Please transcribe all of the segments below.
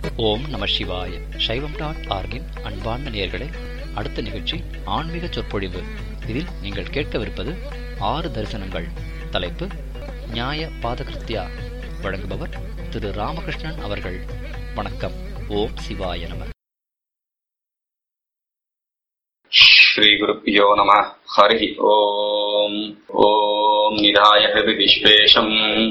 ஓம் நம சிவாய சைவம் டாட் ஆர்கின் அன்பார்ந்த நேயர்களே அடுத்த நிகழ்ச்சி ஆன்மீக சொற்பொழிவு இதில் நீங்கள் கேட்கவிருப்பது ஆறு தரிசனங்கள் தலைப்பு நியாய பாதகிருத்யா வழங்குபவர் திரு ராமகிருஷ்ணன் அவர்கள் வணக்கம் ஓம் சிவாய நம श्रीगुरुभ्यो नमः हरिः ओम् ॐ निधाय हृदि विश्वेशम्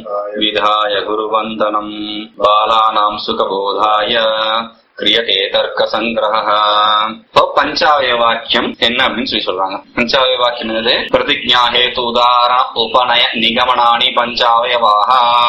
विधाय गुरुवन्दनम् बालानाम् सुखबोधाय கிரியதே தர்க்க சங்கிரக இப்போ பஞ்சாவய வாக்கியம் என்ன அப்படின்னு சொல்லி சொல்றாங்க பஞ்சாவய வாக்கியம் என்னது பிரதிஜா ஹேது உதாரண உபநய நிகமனானி பஞ்சாவயவாக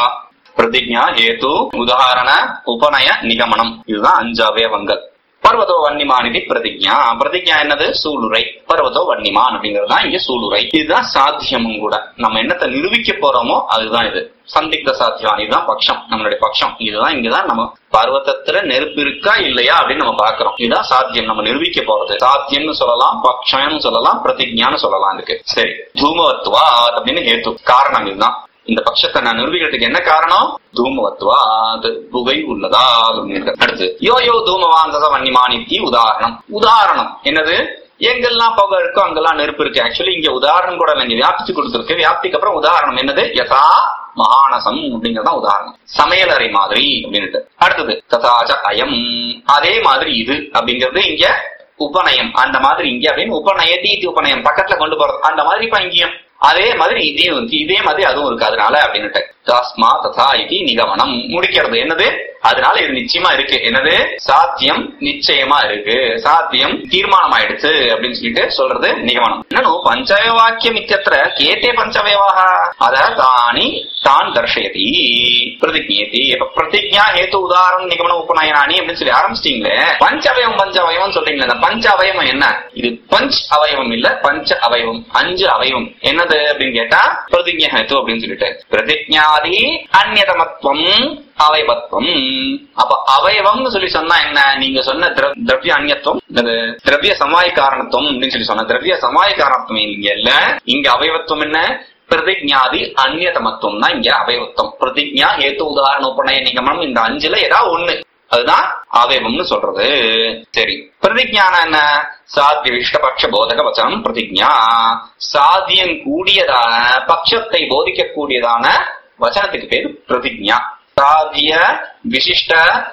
பிரதிஜா ஹேது உதாரண உபநய நிகமனம் இதுதான் அஞ்சு அவயவங்கள் பர்வதோ வன்னிமானிதி பிரதிஜா பிரதிஜா என்னது சூளுரை பர்வதோ வன்னிமான் அப்படிங்கிறது தான் இங்க சூளுரை இதுதான் சாத்தியமும் கூட நம்ம என்னத்தை நிரூபிக்க போறோமோ அதுதான் இது சந்திக்த சாத்தியம் இதுதான் பட்சம் நம்மளுடைய பட்சம் இதுதான் இங்கதான் நம்ம பர்வத்தத்துல நெருப்பு இருக்கா இல்லையா அப்படின்னு நம்ம பாக்குறோம் இதுதான் சாத்தியம் நம்ம நிரூபிக்க போறது சாத்தியம்னு சொல்லலாம் பட்சம்னு சொல்லலாம் பிரதிஜான்னு சொல்லலாம் இதுக்கு சரி தூமவத்துவா அப்படின்னு ஹேத்து காரணம் இதுதான் இந்த பட்சத்தை நான் நிரூபிக்கிறதுக்கு என்ன காரணம் தூமவத்துவா அது புகை உள்ளதா அப்படின்னு அடுத்து யோ யோ தூமவாந்தத வன்னிமானித்தி உதாரணம் உதாரணம் என்னது எங்கெல்லாம் புகை இருக்கோ அங்கெல்லாம் நெருப்பு இருக்கு ஆக்சுவலி இங்க உதாரணம் கூட இங்க வியாபிச்சு கொடுத்துருக்கு வியாப்திக்கு அப்புறம் உதாரணம் என்னது யசா மகானசம் அப்படிங்கறதான் உதாரணம் சமையலறை மாதிரி அப்படின்ட்டு அடுத்தது ததாச்ச அயம் அதே மாதிரி இது அப்படிங்கிறது இங்க உபநயம் அந்த மாதிரி இங்க அப்படின்னு உபநயத்தி இது உபநயம் பக்கத்துல கொண்டு போறது அந்த மாதிரி இப்ப இங்கேயும் அதே மாதிரி இதையும் இருக்கு இதே மாதிரி அதுவும் இருக்கு அதனால அப்படின்னுட்டு தாஸ்மா ததா இது நிகமனம் முடிக்கிறது என்னது அதனால இது நிச்சயமா இருக்கு என்னது சாத்தியம் நிச்சயமா இருக்கு சாத்தியம் தீர்மானம் ஆயிடுச்சு அப்படின்னு சொல்லிட்டு சொல்றது நிகமனம் என்னன்னு பஞ்சவய வாக்கியம் இத்தியத்திர கேத்தே பஞ்சவயவாக அத தானி தான் தர்ஷயதி பிரதிஜேதி இப்ப பிரதிஜா ஹேத்து உதாரணம் நிகமனம் உபநயனானி அப்படின்னு சொல்லி ஆரம்பிச்சிட்டீங்களே பஞ்சவயம் பஞ்சவயம் சொல்றீங்களே அந்த பஞ்ச அவயவம் என்ன இது பஞ்ச் அவயவம் இல்ல பஞ்ச அவயவம் அஞ்சு அவயவம் என்னது அப்படின்னு கேட்டா பிரதிஜா ஹேத்து அப்படின்னு சொல்லிட்டு பிரதிஜாதி அந்நதமத்துவம் அவயவத்துவம் அப்ப அவயவம்னு சொல்லி சொன்னா என்ன நீங்க சொன்ன திரவிய அந்நியத்துவம் திரவிய சமாய காரணத்துவம் அப்படின்னு சொல்லி சொன்ன திரவிய சமாய காரணத்துவம் இங்க இல்ல இங்க அவயவத்துவம் என்ன பிரதிஜாதி அந்நியதமத்துவம் தான் இங்க அவயவத்துவம் பிரதிஜா ஏத்து உதாரண உபநய நிகமனம் இந்த அஞ்சுல ஏதாவது ஒண்ணு அதுதான் அவயவம்னு சொல்றது சரி பிரதிஜான என்ன சாத்திய விஷ்டபக்ஷ போதக வச்சனம் பிரதிஜா சாத்தியம் கூடியதான பட்சத்தை போதிக்கக்கூடியதான வச்சனத்துக்கு பேரு பிரதிஜா சாத்திய விசிஷ்ட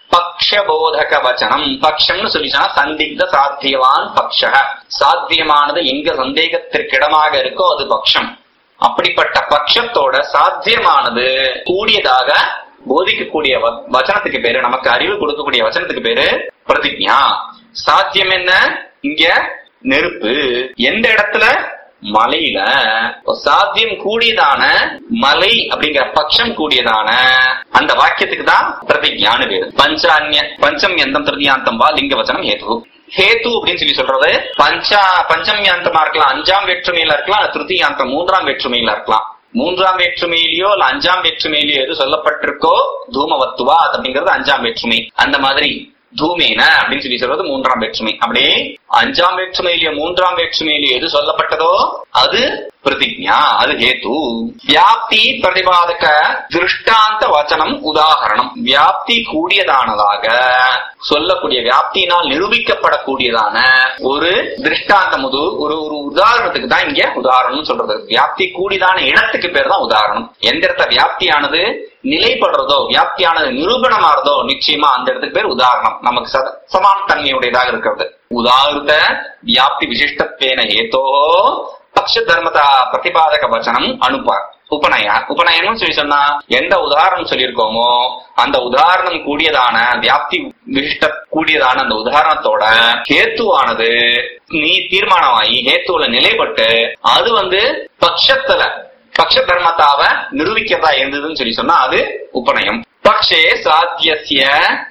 பக்ஷபோதக வச்சனம் பக்ஷம்னு சொல்லிச்சா சந்திக்த சாத்தியவான் பக்ஷ சாத்தியமானது எங்க சந்தேகத்திற்கிடமாக இருக்கோ அது பக்ஷம் அப்படிப்பட்ட பட்சத்தோட சாத்தியமானது கூடியதாக போதிக்கக்கூடிய வச்சனத்துக்கு பேரு நமக்கு அறிவு கொடுக்கக்கூடிய வச்சனத்துக்கு பேரு பிரதிஜா சாத்தியம் என்ன இங்க நெருப்பு எந்த இடத்துல மலையில சாத்தியம் கூடியதான மலை அப்படிங்கிற பட்சம் கூடியதான அந்த வாக்கியத்துக்கு தான் பிரதிஜான்னு பேரு பஞ்சான்ய பஞ்சம் எந்தம் திருதியாந்தம் வா லிங்க வச்சனம் ஹேது ஹேத்து அப்படின்னு சொல்லி சொல்றது பஞ்சா பஞ்சமியாந்தமா இருக்கலாம் அஞ்சாம் வேற்றுமையில இருக்கலாம் திருத்தியாந்தம் மூன்றாம் வேற்றுமையில இருக்கலாம் மூன்றாம் வேற்றுமையிலயோ இல்ல அஞ்சாம் வேற்றுமையிலயோ எது சொல்லப்பட்டிருக்கோ தூமவத்துவா அப்படிங்கிறது அஞ்சாம் வேற்றுமை அந்த மாதிரி தூமேன அப்படின்னு சொல்லி சொல்றது மூன்றாம் வேற்றுமை அப்படியே அஞ்சாம் வேற்றுமையிலேயே மூன்றாம் வேற்றுமையிலேயே எது சொல்லப்பட்டதோ அது பிரதிஜா அது ஹேத்து வியாப்தி பிரதிபாதக திருஷ்டாந்த வச்சனம் உதாகரணம் வியாப்தி கூடியதானதாக சொல்லக்கூடிய வியாப்தியினால் நிரூபிக்கப்படக்கூடியதான ஒரு திருஷ்டாந்தம் ஒரு ஒரு உதாரணத்துக்கு தான் இங்க உதாரணம் சொல்றது வியாப்தி கூடியதான இடத்துக்கு பேர் தான் உதாரணம் எந்த இடத்த வியாப்தியானது நிலைப்படுறதோ வியாப்தியானது நிரூபணமாறதோ நிச்சயமா அந்த இடத்துக்கு பேர் உதாரணம் நமக்கு சமான தன்மையுடையதாக இருக்கிறது உதாரண வியாப்தி விசிஷ்டத்வேன ஹேத்தோ பக்ஷ தர்மதா பிரதிபாதக வச்சனம் அனுப்பா உபநய உபநயனம் சொல்லி சொன்னா எந்த உதாரணம் சொல்லியிருக்கோமோ அந்த உதாரணம் கூடியதான வியாப்தி விசிஷ்ட கூடியதான அந்த உதாரணத்தோட ஹேத்துவானது நீ தீர்மானமாகி ஹேத்துவுல நிலைப்பட்டு அது வந்து பட்சத்துல பக்ஷ தர்மத்தாவ நிரூபிக்கிறதா இருந்ததுன்னு சொல்லி சொன்னா அது உபநயம் பக்ஷே சாத்தியசிய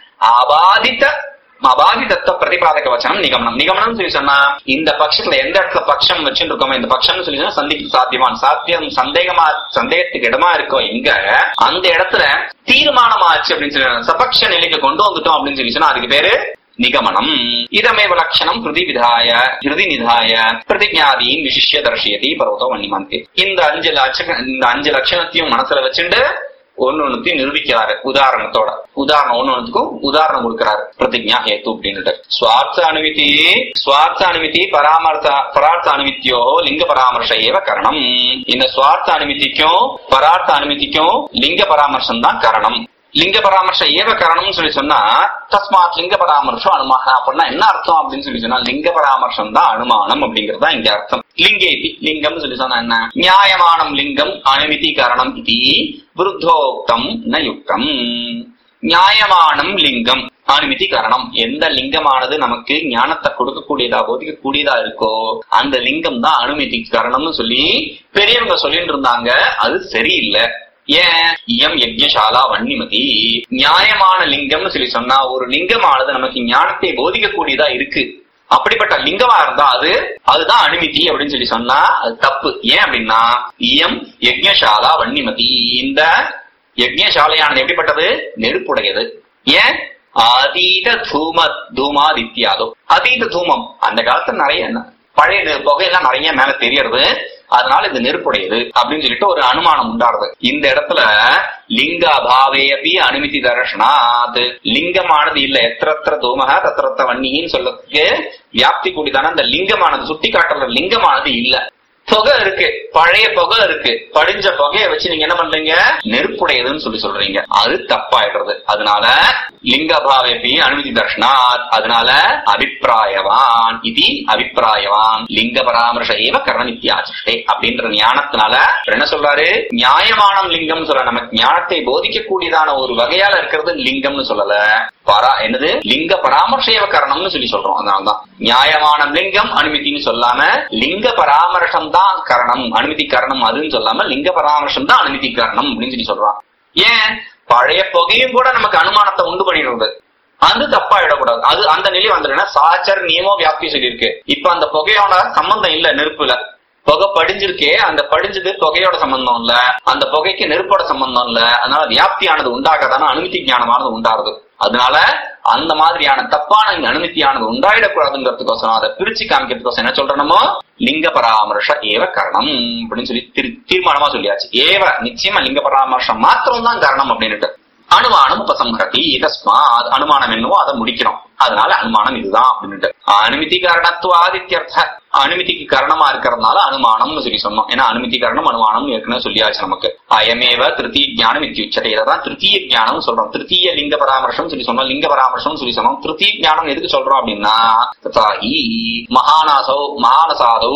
அபாதித்த அபாதிதத்துவ பிரதிபாதக வச்சனம் நிகமனம் நிகமனம் சொல்லி சொன்னா இந்த பட்சத்துல எந்த இடத்துல பட்சம் வச்சுட்டு இருக்கோமோ இந்த பட்சம்னு சொல்லி சொன்னா சந்திக்கு சாத்தியமான் சாத்தியம் சந்தேகமா சந்தேகத்துக்கு இடமா இருக்கோ எங்க அந்த இடத்துல தீர்மானமாச்சு அப்படின்னு சொல்லி சபக்ஷ நிலைக்கு கொண்டு வந்துட்டோம் அப்படின்னு சொல்லி சொன்னா அதுக்கு பேரு நிகமனம் இதமேவ லட்சணம் ஹிருதி விதாய ஹிருதி நிதாய பிரதிஜாதீன் விசிஷ்ய தர்ஷயதி பர்வதோ வன்னிமந்தி இந்த அஞ்சு லட்ச இந்த அஞ்சு லட்சணத்தையும் மனசுல வச்சுட்டு ஒன்னு ஒண்ணுத்தையும் நிரூபிக்கிறாரு உதாரணத்தோட உதாரணம் ஒன்னு ஒண்ணுக்கும் உதாரணம் கொடுக்கிறாரு பிரதிஜா ஹேத்து அப்படின்னுட்டு சுவார்த்த அனுமதி சுவார்த்த அனுமதி பராமர்த்த பரார்த்த அனுமதியோ லிங்க பராமர்ஷ ஏவ கரணம் இந்த சுவார்த்த அனுமதிக்கும் பரார்த்த அனுமதிக்கும் லிங்க பராமர்சம் தான் கரணம் லிங்க பராமர்ச ஏவ கரணம்னு சொல்லி சொன்னா தஸ்மாத் லிங்க பராமர்சம் அனுமானம் அப்படின்னா என்ன அர்த்தம் அப்படின்னு சொல்லி சொன்னா லிங்க பராமர்சம் தான் அனுமானம் அப்படிங்கிறது தான் இங்க அர்த்தம் லிங்கேதி லிங்கம்னு சொல்லி சொன்னா என்ன நியாயமானம் லிங்கம் அனுமதி கரணம் இது விருத்தோக்தம் ந யுக்தம் நியாயமானம் லிங்கம் அனுமதி கரணம் எந்த லிங்கமானது நமக்கு ஞானத்தை கொடுக்கக்கூடியதா போதிக்கக்கூடியதா இருக்கோ அந்த லிங்கம் தான் அனுமதி கரணம்னு சொல்லி பெரியவங்க சொல்லிட்டு இருந்தாங்க அது சரியில்லை ஏன் இயம் யஜ்யசாலா வன்னிமதி நியாயமான லிங்கம்னு சொல்லி சொன்னா ஒரு லிங்கமானது நமக்கு ஞானத்தை போதிக்கக்கூடியதா இருக்கு அப்படிப்பட்ட லிங்கமா இருந்தா அது அதுதான் அனுமதி அப்படின்னு சொல்லி சொன்னா அது தப்பு ஏன் அப்படின்னா இயம் யஜ்யசாலா வன்னிமதி இந்த யஜ்யசாலையானது எப்படிப்பட்டது நெருப்புடையது ஏன் அதீத தூம தூமாதித்யாதோ அதீத தூமம் அந்த காலத்துல நிறைய என்ன பழைய நெ- புகையெல்லாம் நிறைய மேல தெரியறது அதனால இது நெருப்புடையது அப்படின்னு சொல்லிட்டு ஒரு அனுமானம் உண்டாருது இந்த இடத்துல லிங்க அபாவேபி அனுமதி தர்ஷனாத் லிங்கமானது இல்ல எத்திரத்திர தூமக தத்திரத்த வன்னின்னு சொல்லறதுக்கு வியாப்தி கூடிதான அந்த லிங்கமானது சுட்டி காட்டுற லிங்கமானது இல்ல புகை இருக்கு பழைய புகை இருக்கு படிஞ்ச புகையை வச்சு நீங்க என்ன பண்றீங்க நெருப்புடையதுன்னு சொல்லி சொல்றீங்க அது தப்பாயிடுறது அதனால லிங்கபாவேபி அனுமதி தர்ஷனாத் அதனால அபிப்பிராயவான் இது அபிப்பிராயவான் லிங்க பராமர்ஷ ஏவ கரணமித்யாச்சிஷ்டே அப்படின்ற ஞானத்தினால இவர் என்ன சொல்றாரு நியாயமானம் லிங்கம் சொல்ல நமக்கு ஞானத்தை போதிக்கக்கூடியதான ஒரு வகையால இருக்கிறது லிங்கம்னு சொல்லல பரா என்னது லிங்க பராமர்ஷேவ கரணம்னு சொல்லி சொல்றோம் அதனாலதான் நியாயமான லிங்கம் அனுமதின்னு சொல்லாம லிங்க பராமர்ஷம் தான் கரணம் அனுமதி கரணம் அதுன்னு சொல்லாம லிங்க பராமர்ஷம் தான் அனுமதி கரணம் அப்படின்னு சொல்லி சொல்றான் ஏன் பழைய புகையும் கூட நமக்கு அனுமானத்தை உண்டு பண்ணிடுறது அது தப்பா இடக்கூடாது அது அந்த நிலை வந்துடுனா சாச்சர் நியமோ வியாப்தி சொல்லியிருக்கு இப்ப அந்த புகையோட சம்பந்தம் இல்ல நெருப்புல புகை படிஞ்சிருக்கே அந்த படிஞ்சது புகையோட சம்பந்தம் இல்ல அந்த புகைக்கு நெருப்போட சம்பந்தம் இல்ல அதனால வியாப்தியானது உண்டாகாதான அனுமதி ஞானமானது உண்டாருது அதனால அந்த மாதிரியான தப்பான இந்த அனுமதியானது உண்டாயிடக்கூடாதுங்கிறதுக்கோசரம் அதை பிரிச்சு காமிக்கிறதுக்கோசரம் என்ன சொல்றோமோ லிங்க பராமர்ஷ ஏவ கரணம் அப்படின்னு சொல்லி திரு- தீர்மானமா சொல்லியாச்சு ஏவ நிச்சயமா லிங்க பராமர்ஷம் மாத்திரம் தான் காரணம் அப்படின்னுட்டு அனுமானம் உபசம்ஹரதி தஸ்மாத் அனுமானம் என்னவோ அதை முடிக்கிறோம் அதனால அனுமானம் இதுதான் அப்படின்னுட்டு அனுமதி காரணத்துவாதித்யர்த்த அனுமதிக்கு காரணமா இருக்கிறதுனால அனுமானம்னு சொல்லி சொன்னோம் ஏன்னா அனுமதி காரணம் அனுமானம் ஏற்கனவே சொல்லியாச்சு நமக்கு அயமேவ திருத்தீய ஞானம் இத்தியுச்சதை இதான் திருத்தீய ஞானம் சொல்றோம் திருத்தீய லிங்க பராமர்ஷம் சொல்லி சொன்னோம் லிங்க பராமர்ஷம் சொல்லி சொன்னோம் திருத்தீய ஞானம் எதுக்கு சொல்றோம் அப்படின்னா ததாஹி மகானாசௌ மகானசாதௌ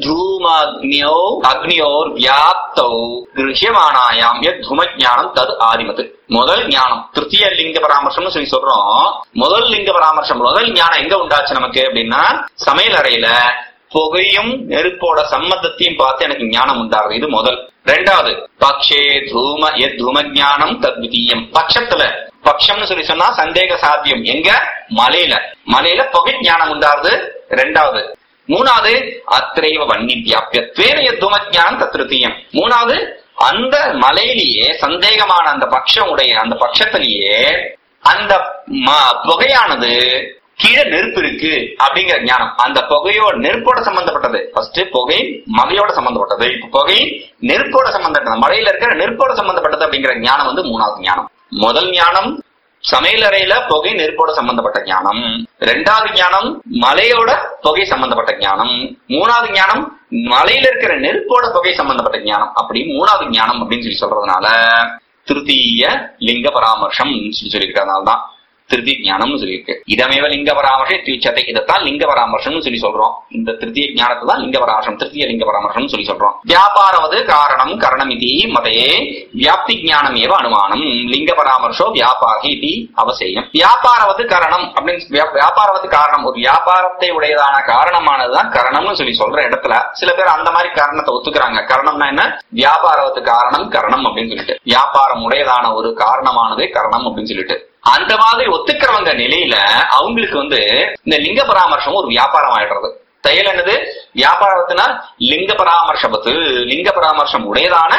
தூமக்னியோ அக்னியோர் வியாப்தௌ கிருஹ்யமானாயாம் யத் துமஜானம் தது ஆதிமத்து முதல் ஞானம் திருத்திய லிங்க பராமர்சம்னு சொல்லி சொல்றோம் முதல் லிங்க பராமர்சம் முதல் ஞானம் எங்க உண்டாச்சு நமக்கு அப்படின்னா சமையல் அறையில புகையும் நெருப்போட சம்மந்தத்தையும் பார்த்து எனக்கு ஞானம் உண்டாகுது இது முதல் ரெண்டாவது பக்ஷே தூம எத் தூம ஞானம் தத்விதீயம் பட்சத்துல பட்சம்னு சொல்லி சொன்னா சந்தேக சாத்தியம் எங்க மலையில மலையில புகை ஞானம் உண்டாருது ரெண்டாவது மூணாவது அத்திரைவ வன்னி வியாபியத்வேன தூம ஞானம் தத்ருத்தீயம் மூணாவது அந்த மலையிலேயே சந்தேகமான அந்த பட்சம் உடைய அந்த பட்சத்திலேயே அந்த ம- புகையானது கீழே நெருப்பு இருக்கு அப்படிங்கிற ஞானம் அந்த புகையோட நெருப்போட சம்பந்தப்பட்டது ஃபர்ஸ்ட் புகை மலையோட சம்பந்தப்பட்டது இப்ப புகை நெருப்போட சம்பந்தப்பட்டது மலையில இருக்கிற நெருப்போட சம்பந்தப்பட்டது அப்படிங்கிற ஞானம் வந்து மூணாவது ஞானம் முதல் ஞானம் சமையலறையில புகை நெருப்போட சம்பந்தப்பட்ட ஞானம் ரெண்டாவது ஞானம் மலையோட புகை சம்பந்தப்பட்ட ஞானம் மூணாவது ஞானம் மலையில இருக்கிற நெருப்போட புகை சம்பந்தப்பட்ட ஞானம் அப்படி மூணாவது ஞானம் அப்படின்னு சொல்லி சொல்றதுனால திருத்தீய லிங்க பராமர்ஷம் சொல்லி சொல்லியிருக்கிறதுனால தான் திருத்தி ஞானம்னு சொல்லியிருக்கு இதமேவ லிங்க பராமர்ஷம் தீட்சத்தை இதைத்தான் லிங்க பராமர்ஷம்னு சொல்லி சொல்றோம் இந்த திருத்திய ஞானத்தை தான் லிங்க பராமர்ஷம் திருத்திய லிங்க பராமர்ஷம் சொல்லி சொல்றோம் வியாபாரவது காரணம் கரணமிதி மதையே வியாப்தி ஞானம் ஏவ அனுமானம் லிங்க பராமர்ஷோ வியாபாரி இது அவசியம் வியாபாரவது காரணம் அப்படின்னு வியா- வியாபாரவது காரணம் ஒரு வியாபாரத்தை உடையதான காரணமானதுதான் கரணம்னு சொல்லி சொல்ற இடத்துல சில பேர் அந்த மாதிரி காரணத்தை ஒத்துக்கிறாங்க காரணம்னா என்ன வியாபாரவது காரணம் கரணம் அப்படின்னு சொல்லிட்டு வியாபாரம் உடையதான ஒரு காரணமானது கரணம் அப்படின்னு சொல்லிட்டு அந்த மாதிரி ஒத்துக்கிறவங்க நிலையில அவங்களுக்கு வந்து இந்த லிங்க பராமர்சம் ஒரு வியாபாரம் ஆயிடுறது தையல் என்னது வியாபாரத்தினா லிங்க பராமர்ஷபத்து லிங்க பராமர்சம் உடையதான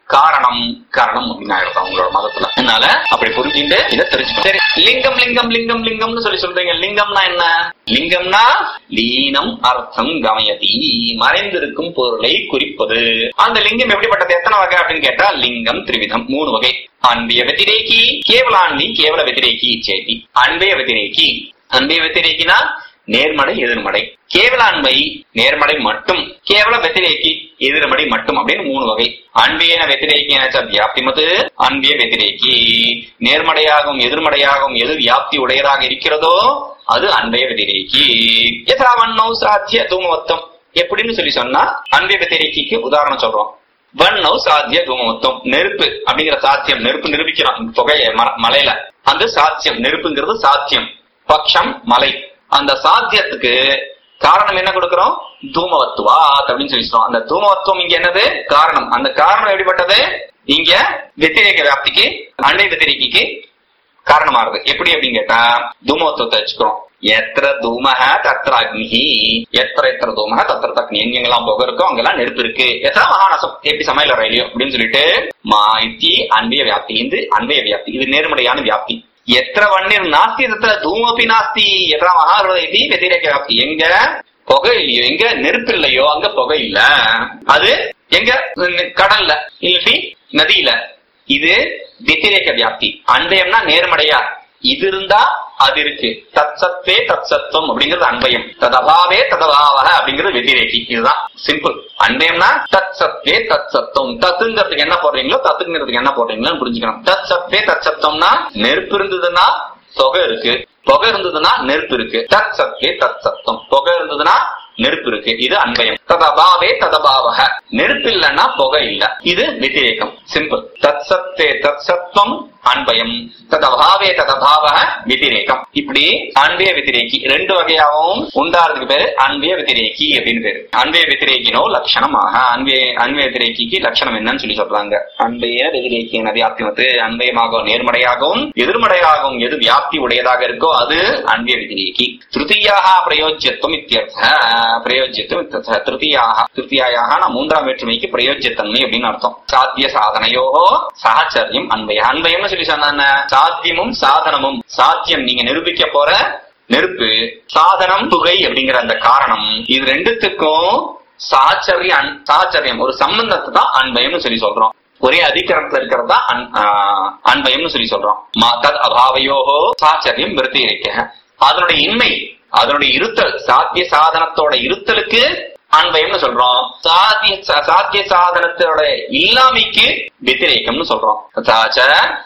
காரணம் காரணம் அப்படின்னு ஆயிடும் அவங்களோட மதத்துல அதனால அப்படி புரிஞ்சுட்டு இதை தெரிஞ்சுக்கணும் சரி லிங்கம் லிங்கம் லிங்கம் லிங்கம்னு சொல்லி சொல்றீங்க லிங்கம்னா என்ன லிங்கம்னா லீனம் அர்த்தம் கமயதி மறைந்திருக்கும் பொருளை குறிப்பது அந்த லிங்கம் எப்படிப்பட்டது எத்தனை வகை அப்படின்னு கேட்டா லிங்கம் திரிவிதம் மூணு வகை அன்பிய வெதிரேக்கி கேவலான்வி கேவல வெதிரேக்கி சேதி அன்பய வெதிரேக்கி அன்பய வெதிரேக்கினா நேர்மறை எதிர்மறை கேவல அன்பை நேர்மறை மட்டும் கேவல வெத்திரேக்கி எதிர்மறை மட்டும் அப்படின்னு மூணு வகை அன்பியன வெத்திரேக்கின வியாப்திமது அன்பிய வெத்திரேக்கி நேர்மறையாகவும் எதிர்மறையாகவும் எது வியாப்தி உடையதாக இருக்கிறதோ அது அன்பய வெத்திரேக்கி யதா வண்ணோ சாத்திய தூமவத்தம் எப்படின்னு சொல்லி சொன்னா அன்பிய வெத்திரேக்கிக்கு உதாரணம் சொல்றோம் வண்ணோ சாத்திய தூமமொத்தம் நெருப்பு அப்படிங்கிற சாத்தியம் நெருப்பு நிரூபிக்கிறோம் புகைய ம- மலையில அந்த சாத்தியம் நெருப்புங்கிறது சாத்தியம் பக்ஷம் மலை அந்த சாத்தியத்துக்கு காரணம் என்ன கொடுக்கிறோம் தூமவத்துவாத் அப்படின்னு சொல்லி சொல்றோம் அந்த தூமவத்துவம் இங்க என்னது காரணம் அந்த காரணம் எப்படிப்பட்டது இங்க வெத்திரேக வியாப்திக்கு அண்டை வெத்திரேக்கிக்கு காரணமாகுது எப்படி அப்படின்னு கேட்டா தூமவத்துவத்தை வச்சுக்கிறோம் எத்திர தூமக தத்திர அக்னிஹி எத்திர எத்திர தூமக தத்திர தக்னி எங்கெங்கெல்லாம் புகை இருக்கோ அங்கெல்லாம் நெருப்பு இருக்கு எத்தனை மகாநசம் எப்படி சமையல் அறையிலையோ அப்படின்னு சொல்லிட்டு மா இத்தி அன்பய வியாப்தி இது அன்பய வியாப்தி இது நேர்மறையான வியாப்தி எத்திர வண்ணீர் நாஸ்தி தத்திர தூமப்பி நாஸ்தி எத்திர மகாரோத இது வெத்திரேக வியாப்தி எங்க புகை இல்லையோ எங்க நெருப்பு இல்லையோ அங்க புகை இல்ல அது எங்க உம், கடல்ல இல்லாட்டி நதியில இது வெத்திரேக வியாப்தி அன்பயம்னா நேர்மறையா இது இருந்தா அது இருக்கு தத் சத்வே தத் சத்துவம் அப்படிங்கிறது அன்பயம் ததபாவே ததபாவக அப்படிங்கிறது வெத்திரேகி இதுதான் சிம்பிள் அன்பயம்னா தத் சத்வே தத் சத்துவம் தத்துங்கிறதுக்கு என்ன போடுறீங்களோ தத்துங்கிறதுக்கு என்ன போடுறீங்களோ புரிஞ்சுக்கணும் தத் சத்வே தத் சத்துவம்னா நெருப்பு இருந்ததுன்னா தொகை இருக்கு புகை இருந்ததுன்னா நெருப்பு இருக்கு தத் சத்வே தத் சத்தம் புகை இருந்ததுன்னா நெருப்பு இருக்கு இது அன்பயம் ததபாவே ததபாவக நெருப்பு இல்லைன்னா புகை இல்ல இது வெத்திரேகம் சிம்பிள் தத் சத்தே தத் சத்வம் அன்பயம் ததபாவே ததபாவக வெத்திரேகம் இப்படி அன்பய வெத்திரேக்கி ரெண்டு வகையாகவும் உண்டாறதுக்கு பேரு அன்பய வெத்திரேக்கி அப்படின்னு பேரு அன்பய வெத்திரேக்கினோ லட்சணமாக அன்பய அன்பய வெத்திரேக்கிக்கு லட்சணம் என்னன்னு சொல்லி சொல்றாங்க அன்பய வெத்திரேக்கின வியாப்திமத்து அன்பயமாகவும் நேர்மறையாகவும் எதிர்மறையாகவும் எது வியாப்தி உடையதாக இருக்கோ அது அன்பய வெத்திரேக்கி திருத்தீயாக பிரயோஜ்யத்துவம் இத்தியர்த்த பிரயோஜ்யத்துவம் இத்தியர்த்த. திருத்தீயாக திருத்தியாயாக மூன்றாம் வேற்றுமைக்கு பிரயோஜ்யத்தன்மை அப்படின்னு அர்த்தம் சாத்திய சாதனையோ சாச்சரியம் அன்பய அன்பயம்னு சொல்லி சொன்ன சாத்தியமும் சாதனமும் சாத்தியம் நீங்க நிரூபிக்க போற நெருப்பு சாதனம் புகை அப்படிங்கிற அந்த காரணம் இது ரெண்டுத்துக்கும் சாச்சரிய அன்- சாச்சரியம் ஒரு சம்பந்தத்தை தான் அன்பயம்னு சொல்லி சொல்றோம் ஒரே அதிகரணத்துல இருக்கிறதா அன்- ஆஹ் அன்பயம்னு சொல்லி சொல்றோம் மா தத் அபாவையோகோ சாச்சரியம் விருத்தி இருக்க அதனுடைய இன்மை அதனுடைய இருத்தல் சாத்திய சாதனத்தோட இருத்தலுக்கு அன்பயம்னு சொல்றோம் சாத்திய சா- சாத்திய சாதனத்தோட இல்லாமைக்கு வெத்திரேக்கம்னு சொல்றோம் சாச்ச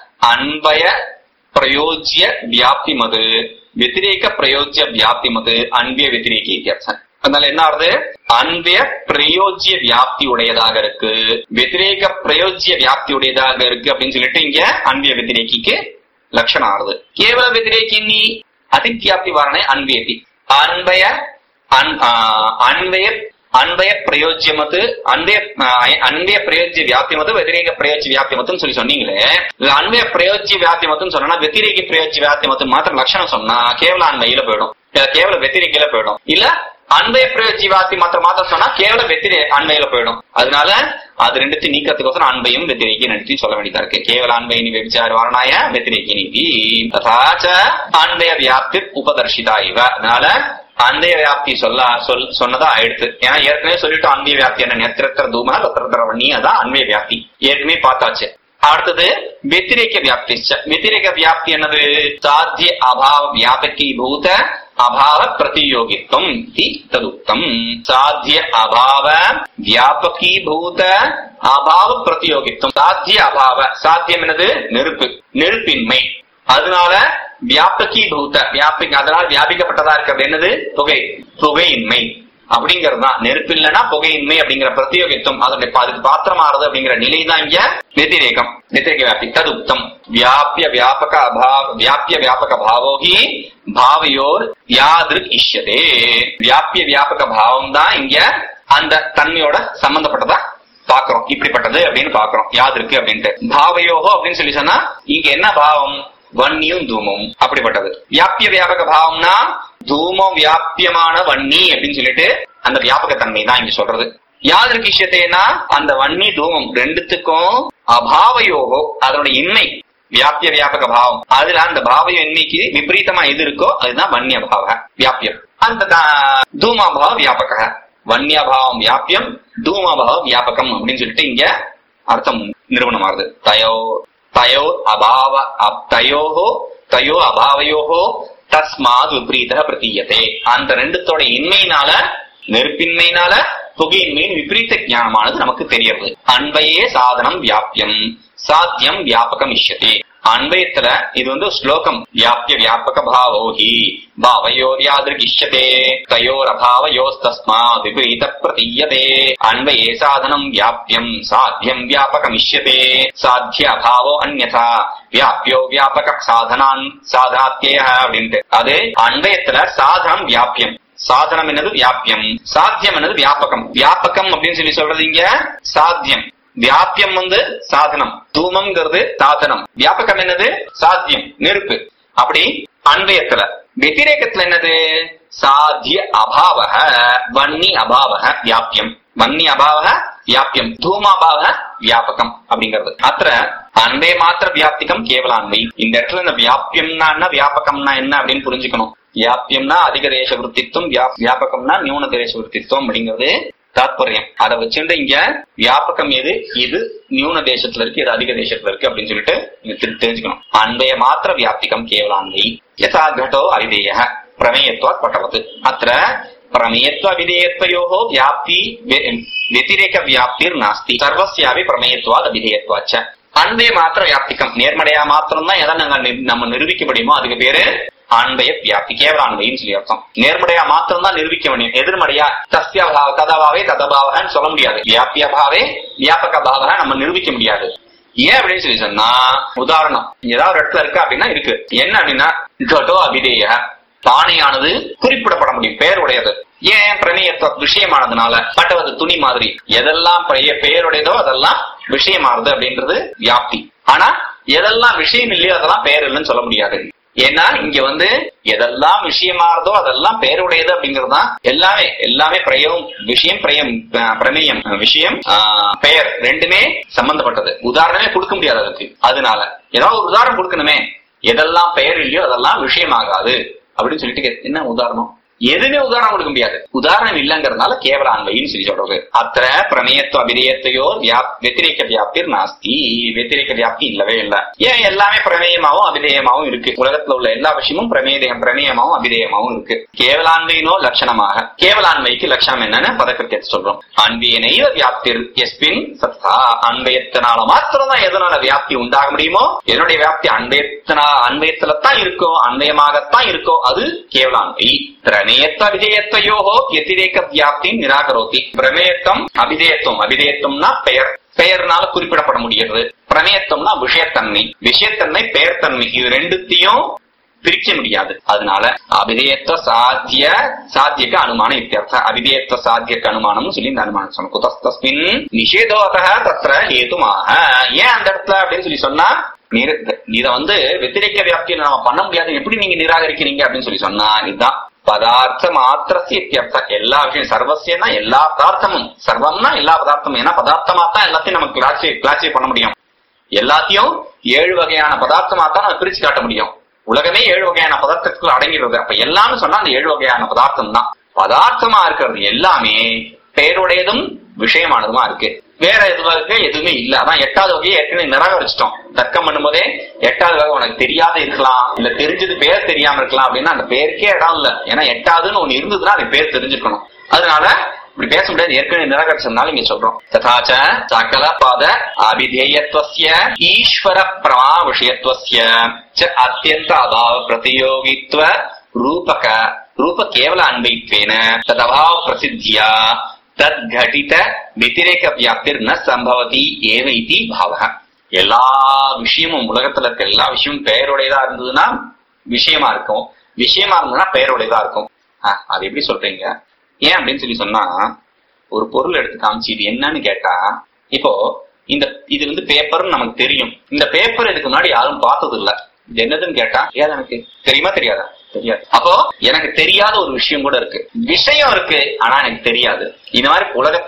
அன்பய பிரயோஜ்ய வியாப்தி மது வெத்திரேக பிரயோஜ்ய வியாப்தி மது அன்பிய வெத்திரேகி இத்தியர்த்தம் அதனால என்ன ஆகுது அன்பிய பிரயோஜ்ய வியாப்தி உடையதாக இருக்கு வெத்திரேக பிரயோஜ்ய வியாப்தி உடையதாக இருக்கு அப்படின்னு சொல்லிட்டு இங்க அன்பிய வெத்திரேகிக்கு லட்சணம் ஆறுது கேவல வெத்திரேகி நீ அதிவியாப்தி வாரணை அன்பியதி அன்பய அன்- ஆ, அன்பய அன்பய பிரயோஜ்யமத்து அன்பய ஆ, அன்பய பிரயோஜ்ய வியாப்திமத்து வெதிரேக பிரயோஜ்ய வியாப்திமத்துன்னு சொல்லி சொன்னீங்களே இது அன்பய பிரயோஜ்ய வியாப்திமத்துன்னு சொன்னா வெத்திரேக பிரயோஜ்ய வியாப்திமத்து மாத்திரம் லட்சணம் சொன்னா கேவல அன்பையில போயிடும் இல்ல கேவல வெத்திரிக்கையில போயிடும் இல்ல அன்பய பிரயோஜ்ய வியாப்தி மாத்திரம் மாத்திரம் சொன்னா கேவல வெத்திரி அன்பையில போயிடும் அதனால அது ரெண்டுத்தையும் நீக்கத்துக்கோசரம் அன்பையும் வெத்திரேக்கி ரெண்டுத்தையும் சொல்ல வேண்டியதா இருக்கு கேவல அன்பை நீ வெபிச்சார் வாரணாய வெத்திரேக்கி நீதி ததாச்ச அன்பய வியாப்தி உபதர்ஷிதா இவ அதனால அன்பய வியாப்தி சொல்ல சொல் சொன்னதா ஆயிடுத்து ஏன்னா ஏற்கனவே சொல்லிட்டோம் அன்பய வியாப்தி என்ன நெத்திரத்திர தூம லத்திரத்திர வண்ணி அதான் அன்பய வியாப்தி ஏற்கனவே பார்த்தாச்சு அடுத்தது வெத்திரேக வியாப்தி வெத்திரேக வியாப்தி என்னது சாத்திய அபாவ வியாபகி பூத அபாவ பிரதியோகித்வம் இதி ததுக்தம் சாத்திய அபாவ வியாபகி பூத அபாவ பிரதியோகித்வம் சாத்திய அபாவ சாத்தியம் என்னது நெருப்பு நெருப்பின்மை அதனால வியாபகி பூத வியாபி அதனால் வியாபிக்கப்பட்டதா இருக்கிறது என்னது புகை புகையின்மை அப்படிங்கிறது தான் நெருப்பு இல்லைன்னா புகையின்மை அப்படிங்கிற பிரத்யோகித்துவம் அதனுடைய பா- அதுக்கு பாத்திரமாறுது அப்படிங்கிற நிலை தான் இங்க வெத்திரேகம் வெத்திரேக வியாப்தி ததுக்தம் வியாபிய வியாபக அபாவ வியாபிய வியாபக பாவோகி பாவையோர் யாதிருக் இஷ்யதே வியாபிய வியாபக பாவம் தான் இங்க அந்த தன்மையோட சம்பந்தப்பட்டதா பாக்குறோம் இப்படிப்பட்டது அப்படின்னு பாக்குறோம் யாது இருக்கு அப்படின்ட்டு பாவையோகோ அப்படின்னு சொல்லி சொன்னா இங்க என்ன பாவம் வன்னியும் தூமம் அப்படிப்பட்டது வியாபிய வியாபக பாவம்னா தூமம் வியாபியமான வன்னி அப்படின்னு சொல்லிட்டு அந்த வியாபக தன்மை தான் இங்க சொல்றது யாதற்கு விஷயத்தைனா அந்த வன்னி தூமம் ரெண்டுத்துக்கும் அபாவயோகோ அதனுடைய இன்மை வியாபிய வியாபக பாவம் அதுல அந்த பாவய இன்மைக்கு விபரீதமா எது இருக்கோ அதுதான் வன்னிய பாவ வியாபியம் அந்த தா- தூமாபாவ வியாபக வன்னியபாவம் வியாபியம் தூமாபாவம் வியாபகம் அப்படின்னு சொல்லிட்டு இங்க அர்த்தம் நிறுவனமாகுது தயோ தயோ அபாவ அப்- தயோஹோ தயோ அபாவயோஹோ தஸ்மாத் விபரீத பிரதீயதே அந்த ரெண்டுத்தோட இன்மையினால நெருப்பின்மையினால புகையின்மையின் விபரீத ஞானமானது நமக்கு தெரியறது அன்பையே சாதனம் வியாபியம் சாத்தியம் வியாபகம் இஷ்யதே அன்பயத்துல இது வந்து ஸ்லோகம் வியாபிய வியாபக பாவோஹி பாவயோர்யாதிருகிஷ்யதே தயோரபாவயோஸ்தஸ்மா விபரீத பிரதீயதே அன்பயே சாதனம் வியாபியம் சாத்தியம் வியாபகமிஷ்யதே சாத்திய அபாவோ அந்யதா வியாபியோ வியாபக சாதனான் சாதனாத்திய அப்படின்ட்டு அது அன்பயத்துல சாதனம் வியாபியம் சாதனம் என்னது வியாபியம் சாத்தியம் என்னது வியாபகம் வியாபகம் அப்படின்னு சொல்லி சொல்றது இங்க சாத்தியம் வியாபியம் வந்து சாதனம் தூமம்ங்கிறது சாதனம் வியாபகம் என்னது சாத்தியம் நெருப்பு அப்படி அன்வயத்துல வெதிரேகத்துல என்னது சாத்திய அபாவக வன்னி அபாவக வியாபியம் வன்னி அபாவக வியாபியம் தூமாபாவ வியாபகம் அப்படிங்கிறது அத்த அன்பே மாத்திர வியாப்திகம் கேவலான்மை இந்த இடத்துல இந்த வியாபியம்னா என்ன வியாபகம்னா என்ன அப்படின்னு புரிஞ்சுக்கணும் வியாபியம்னா அதிக தேச விருத்தித்துவம் வியா- வியாபகம்னா நியூன தேச விருத்தித்துவம் அப்படிங்கிறது தாத்பரியம் அதை வச்சுட்டு இங்க வியாபகம் எது இது நியூன தேசத்துல இருக்கு இது அதிக தேசத்துல இருக்கு அப்படின்னு சொல்லிட்டு நீங்க தெரி- தெரிஞ்சுக்கணும் அன்பய மாத்திர வியாப்திகம் கேவலான்மை யதா கடோ அவிதேய பிரமேயத்வாத் பட்டவது அத்த பிரமேயத்வ அவிதேயத்வயோः வியாப்தி வெ- வெதிரேக வியாப்திர் நாஸ்தி சர்வஸ்யாவி பிரமேயத்வாத் அபிதேயத்வாச்ச அன்பே மாத்திர வியாப்திகம் நேர்மறையா மாத்திரம் தான் எதை நாங்க நி- நம்ம நிரூபிக்க முடியுமோ அதுக்கு பேரு அன்பய வியாப்தி கேவல அன்பைன்னு சொல்லி அர்த்தம் நேர்மறையா மாத்திரம் தான் நிரூபிக்க முடியும் எதிர்மறையா தஸ்ய பாவ ததபாவே ததபாவகன்னு சொல்ல முடியாது வியாபிய பாவே வியாபக பாவக நம்ம நிரூபிக்க முடியாது ஏன் அப்படின்னு சொல்லி சொன்னா உதாரணம் ஏதாவது ஒரு இடத்துல இருக்கு அப்படின்னா இருக்கு என்ன அப்படின்னா கடோ அபிதேய பானையானது குறிப்பிடப்பட முடியும் பெயருடையது ஏன் பிரமேயத்துவ விஷயமானதுனால பட்டவது துணி மாதிரி எதெல்லாம் பெய- பெயருடையதோ அதெல்லாம் விஷயமானது அப்படின்றது வியாப்தி ஆனா எதெல்லாம் விஷயம் இல்லையோ அதெல்லாம் பெயர் இல்லைன்னு சொல்ல முடியாது ஏன்னா இங்க வந்து எதெல்லாம் விஷயமாறதோ அதெல்லாம் பெயருடையது அப்படிங்கிறது தான் எல்லாமே எல்லாமே பிரயம் விஷயம் பிரயம் அஹ், பிரமேயம் அஹ், விஷயம் ஆஹ், பெயர் ரெண்டுமே சம்பந்தப்பட்டது உதாரணமே கொடுக்க முடியாது அதுக்கு அதனால ஏதாவது ஒரு உதாரணம் கொடுக்கணுமே எதெல்லாம் பெயர் இல்லையோ அதெல்லாம் விஷயமாகாது அப்படின்னு சொல்லிட்டு கே- என்ன உதாரணம் எதுவுமே உதாரணம் கொடுக்க முடியாது உதாரணம் இல்லைங்கிறதுனால கேவல அன்மைன்னு சொல்லி சொல்றது அத்த பிரமேயத்துவ அபிதேயத்தையோ வியாப் வெத்திரேக்க வியாப்திர் நாஸ்தி வெத்திரேக்க வியாப்தி இல்லவே இல்ல ஏன் எல்லாமே பிரமேயமாவும் அபிதேயமாவும் இருக்கு உலகத்துல உள்ள எல்லா விஷயமும் பிரமேயம் பிரமேயமாவும் அபிதேயமாவும் இருக்கு கேவலான்மையினோ லட்சணமாக கேவலான்மைக்கு லட்சணம் என்னன்னு பதக்கத்தை சொல்றோம் அன்பியனைவ வியாப்திர் எஸ்பின் சத்தா அன்பயத்தினால மாத்திரம் தான் எதனால வியாப்தி உண்டாக முடியுமோ என்னுடைய வியாப்தி அன்பயத்தினா அன்பயத்துல தான் இருக்கும் அன்பயமாகத்தான் இருக்கும் அது கேவலான்மை பிரமேயத்துவ அபிதேயத்தையோகோ எத்திரேக்க வியாப்தி நிராகரோதி பிரமேயத்துவம் அபிதேயத்துவம் அபிதேயத்துவம்னா பெயர் பெயர்னால குறிப்பிடப்பட முடிகிறது பிரமேயத்துவம்னா விஷயத்தன்மை விஷயத்தன்மை பெயர்த்தன்மை இது ரெண்டுத்தையும் பிரிக்க முடியாது அதனால அபிதேயத்துவ சாத்திய சாத்தியக்கு அனுமானம் இத்தியர்த்த அபிதேயத்துவ சாத்தியக்கு அனுமானம் சொல்லி இந்த அனுமானம் சொன்ன குதஸ்தஸ்மின் நிஷேதோதக தத்திர ஹேதுமாக ஏன் அந்த இடத்துல அப்படின்னு சொல்லி சொன்னா நிர- இத வந்து வெத்திரைக்க வியாப்தியில நம்ம பண்ண முடியாது எப்படி நீங்க நிராகரிக்கிறீங்க அப்படின்னு சொல்லி சொன்னா இதுதான் பதார்த்த மாத்திரசி இத்தியர்த்தம் எல்லா விஷயம் சர்வசியம்னா எல்லா பதார்த்தமும் சர்வம்னா எல்லா பதார்த்தமும் ஏன்னா பதார்த்தமா தான் எல்லாத்தையும் நம்ம கிளாசிஃபை கிளாசிஃபை பண்ண முடியும் எல்லாத்தையும் ஏழு வகையான பதார்த்தமா தான் நம்ம பிரிச்சு காட்ட முடியும் உலகமே ஏழு வகையான பதார்த்தத்துக்குள்ள அடங்கிடுறது அப்ப எல்லாமே சொன்னா அந்த ஏழு வகையான பதார்த்தம் தான் பதார்த்தமா இருக்கிறது எல்லாமே பெயருடையதும் விஷயமானதுமா இருக்கு வேற எதுவாக எதுவுமே இல்ல அதான் எட்டாவது வகையை ஏற்கனவே நிராகரிச்சிட்டோம் தர்க்கம் பண்ணும்போதே எட்டாவது வகை உனக்கு தெரியாத இருக்கலாம் இல்ல தெரிஞ்சது பேர் தெரியாம இருக்கலாம் அப்படின்னா அந்த பேருக்கே இடம் இல்ல ஏன்னா எட்டாவதுன்னு ஒண்ணு இருந்ததுன்னா அது பேர் தெரிஞ்சுக்கணும் அதனால இப்படி பேச முடியாது ஏற்கனவே நிராகரிச்சதுனால இங்க சொல்றோம் ததாச்ச சகல பத அபிதேயத்வஸ்ய ஈஸ்வர பிரமா விஷயத்வஸ்ய ச அத்தியந்த அபாவ பிரதியோகித்வ ரூபக ரூப கேவல அன்வைத்வேன ததபாவ பிரசித்தியா தத்கடித व्यतिरेक வியாப்திர் ந சம்பவதி ஏவ இதி பாவக எல்லா விஷயமும் உலகத்துல இருக்க எல்லா விஷயமும் பெயருடையதா இருந்ததுன்னா விஷயமா இருக்கும் விஷயமா இருந்ததுன்னா பெயருடையதா இருக்கும் ஆஹ், அது எப்படி சொல்றீங்க ஏன் அப்படின்னு சொல்லி சொன்னா ஒரு பொருள் எடுத்து காமிச்சு இது என்னன்னு கேட்டா இப்போ இந்த இது வந்து பேப்பர்னு நமக்கு தெரியும் இந்த பேப்பர் இதுக்கு முன்னாடி யாரும் பார்த்தது இல்ல இது என்னதுன்னு கேட்டா ஏன் எனக்கு தெரியுமா தெரியாதா தெரியாது அப்போ எனக்கு தெரியாத ஒரு விஷயம் கூட இருக்கு விஷயம் இருக்கு ஆனா எனக்கு தெரியாது இந்த மாதிரி உலகத்துல